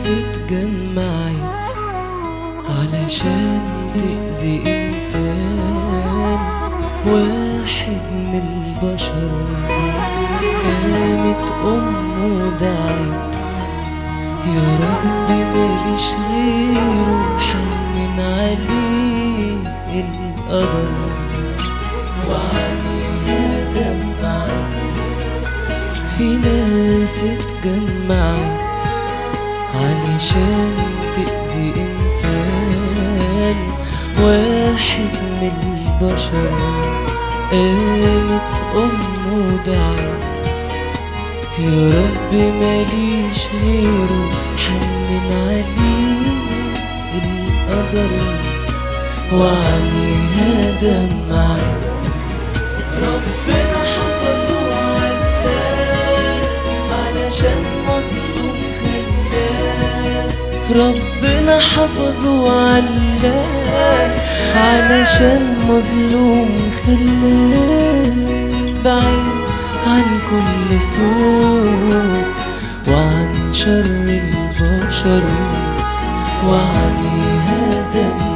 ناس اتجمعت علشان تأذي إنسان واحد من البشر قامت أمه ودعت يا رب ماليش غيره حنن عليه القدر وعليها دمعت في ناس اتجمعت علشان تأذي إنسان واحد من البشر قامت أمه ودعت يا رب ماليش غيره حنن عليه القدر وعليها دمعت ربنا حفظه وعلاه علشان مظلوم خلاه ربنا حفظه وعلاه علشان مظلوم خلاه بعيد عن كل سوء وعن شر البشر وعليها دم